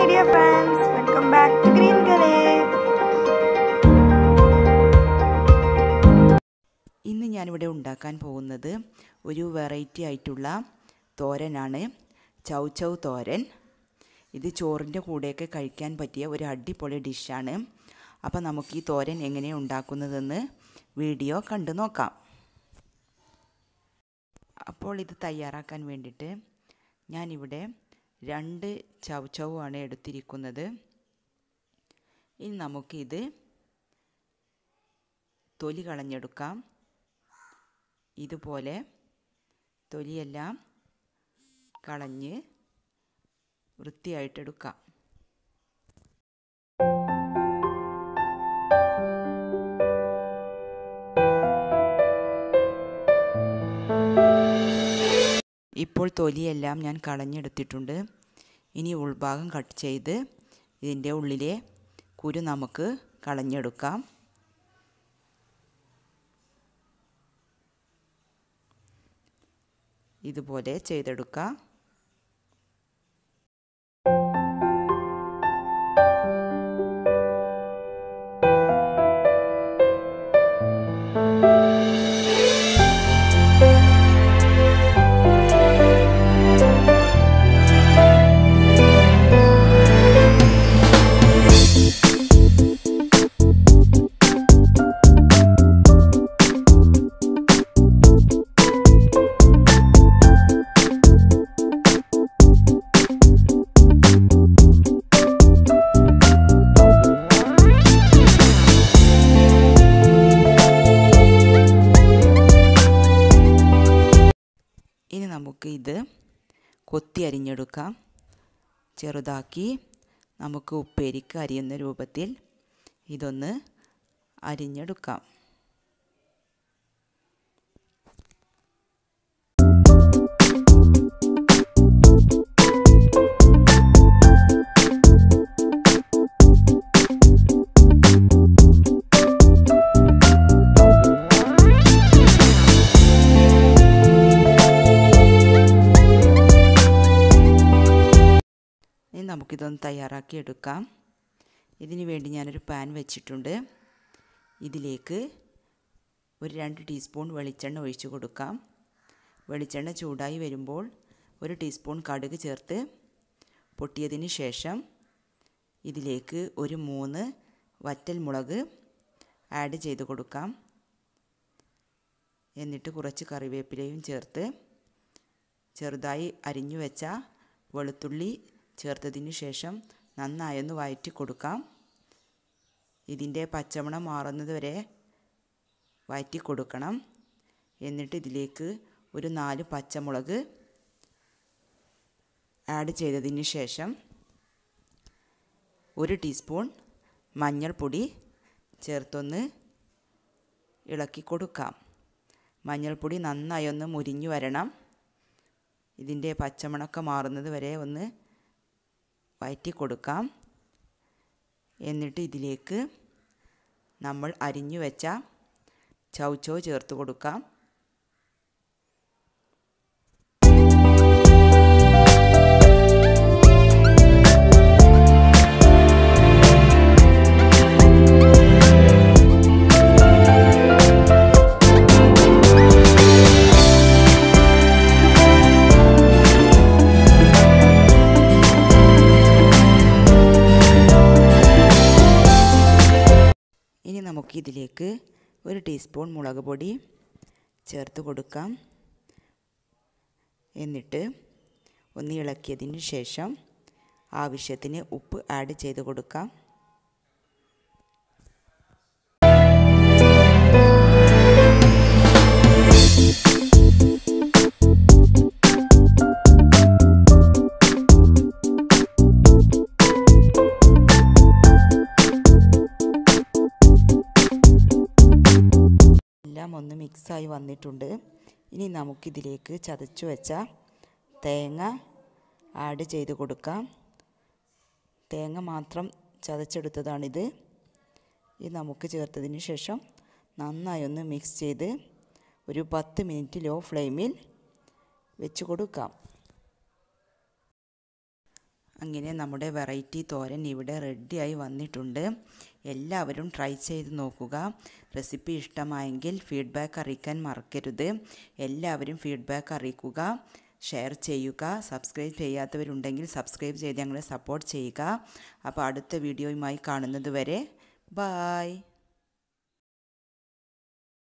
my dear friends welcome back to green കലേ ഇന്ന് ഞാനിവിടെ ഉണ്ടാക്കാൻ പോകുന്നത് ഒരു വെറൈറ്റി ആയിട്ടുള്ള തോരനാണ് ചൗ ചൗ തോരൻ ഇത് ചോറിൻ്റെ കൂടെയൊക്കെ കഴിക്കാൻ പറ്റിയ ഒരു അടിപൊളി ഡിഷാണ് അപ്പോൾ നമുക്ക് ഈ തോരൻ എങ്ങനെയാണ് ഉണ്ടാക്കുന്നതെന്ന് വീഡിയോ കണ്ടു നോക്കാം അപ്പോൾ ഇത് തയ്യാറാക്കാൻ വേണ്ടിയിട്ട് ഞാനിവിടെ രണ്ട് ചൗ ചൗ ആണ് എടുത്തിരിക്കുന്നത് ഇനി നമുക്കിത് തൊലി കളഞ്ഞെടുക്കാം ഇതുപോലെ തൊലിയെല്ലാം കളഞ്ഞ് വൃത്തിയായിട്ടെടുക്കാം ഇപ്പോൾ തൊലിയെല്ലാം ഞാൻ കളഞ്ഞെടുത്തിട്ടുണ്ട് ഇനി ഉൾഭാഗം കട്ട് ചെയ്ത് ഇതിൻ്റെ ഉള്ളിലെ കുരു നമുക്ക് കളഞ്ഞെടുക്കാം ഇതുപോലെ ചെയ്തെടുക്കാം ഇനി നമുക്ക് ഇത് കൊത്തി അരിഞ്ഞെടുക്കാം ചെറുതാക്കി നമുക്ക് ഉപ്പേരിക്ക് അരിയുന്ന രൂപത്തിൽ ഇതൊന്ന് അരിഞ്ഞെടുക്കാം ഇനി നമുക്കിതൊന്ന് തയ്യാറാക്കി എടുക്കാം ഇതിന് വേണ്ടി ഞാനൊരു പാൻ വെച്ചിട്ടുണ്ട് ഇതിലേക്ക് ഒരു രണ്ട് ടീസ്പൂൺ വെളിച്ചെണ്ണ ഒഴിച്ചു കൊടുക്കാം വെളിച്ചെണ്ണ ചൂടായി വരുമ്പോൾ ഒരു ടീസ്പൂൺ കടുക് ചേർത്ത് പൊട്ടിയതിന് ശേഷം ഇതിലേക്ക് ഒരു മൂന്ന് വറ്റൽ മുളക് ആഡ് ചെയ്ത് കൊടുക്കാം എന്നിട്ട് കുറച്ച് കറിവേപ്പിലയും ചേർത്ത് ചെറുതായി അരിഞ്ഞു വെച്ച വെളുത്തുള്ളി ചേർത്തതിന് ശേഷം നന്നായൊന്ന് വഴറ്റി കൊടുക്കാം ഇതിൻ്റെ പച്ചമണം മാറുന്നത് വരെ വഴറ്റി കൊടുക്കണം എന്നിട്ട് ഇതിലേക്ക് ഒരു നാല് പച്ചമുളക് ആഡ് ചെയ്തതിന് ശേഷം ഒരു ടീസ്പൂൺ മഞ്ഞൾപ്പൊടി ചേർത്തൊന്ന് ഇളക്കി കൊടുക്കാം മഞ്ഞൾപ്പൊടി നന്നായി ഒന്ന് മുരിഞ്ഞു വരണം ഇതിൻ്റെ പച്ചമണക്ക മാറുന്നത് വരെ ഒന്ന് വയറ്റി കൊടുക്കാം എന്നിട്ട് ഇതിലേക്ക് നമ്മൾ അരിഞ്ഞു വെച്ച ചൗച്ചോ ചേർത്ത് കൊടുക്കാം ഇനി നമുക്ക് ഇതിലേക്ക് ഒരു ടീസ്പൂൺ മുളക് പൊടി ചേർത്ത് കൊടുക്കാം എന്നിട്ട് ഒന്ന് ഇളക്കിയതിന് ശേഷം ആവശ്യത്തിന് ഉപ്പ് ആഡ് ചെയ്ത് കൊടുക്കാം എല്ലാം ഒന്ന് മിക്സായി വന്നിട്ടുണ്ട് ഇനി നമുക്കിതിലേക്ക് ചതച്ചു വെച്ച തേങ്ങ ആഡ് ചെയ്ത് കൊടുക്കാം തേങ്ങ മാത്രം ചതച്ചെടുത്തതാണിത് ഇത് നമുക്ക് ചേർത്തതിന് ശേഷം നന്നായി ഒന്ന് മിക്സ് ചെയ്ത് ഒരു പത്ത് മിനിറ്റ് ലോ ഫ്ലെയിമിൽ വെച്ച് കൊടുക്കാം അങ്ങനെ നമ്മുടെ വെറൈറ്റി തോരൻ ഇവിടെ റെഡിയായി വന്നിട്ടുണ്ട് എല്ലാവരും ട്രൈ ചെയ്ത് നോക്കുക റെസിപ്പി ഇഷ്ടമായെങ്കിൽ ഫീഡ്ബാക്ക് അറിയിക്കാൻ മറക്കരുത് എല്ലാവരും ഫീഡ്ബാക്ക് അറിയിക്കുക ഷെയർ ചെയ്യുക സബ്സ്ക്രൈബ് ചെയ്യാത്തവരുണ്ടെങ്കിൽ സബ്സ്ക്രൈബ് ചെയ്ത് ഞങ്ങളെ സപ്പോർട്ട് ചെയ്യുക അപ്പോൾ അടുത്ത വീഡിയോയുമായി കാണുന്നത് വരെ ബായ്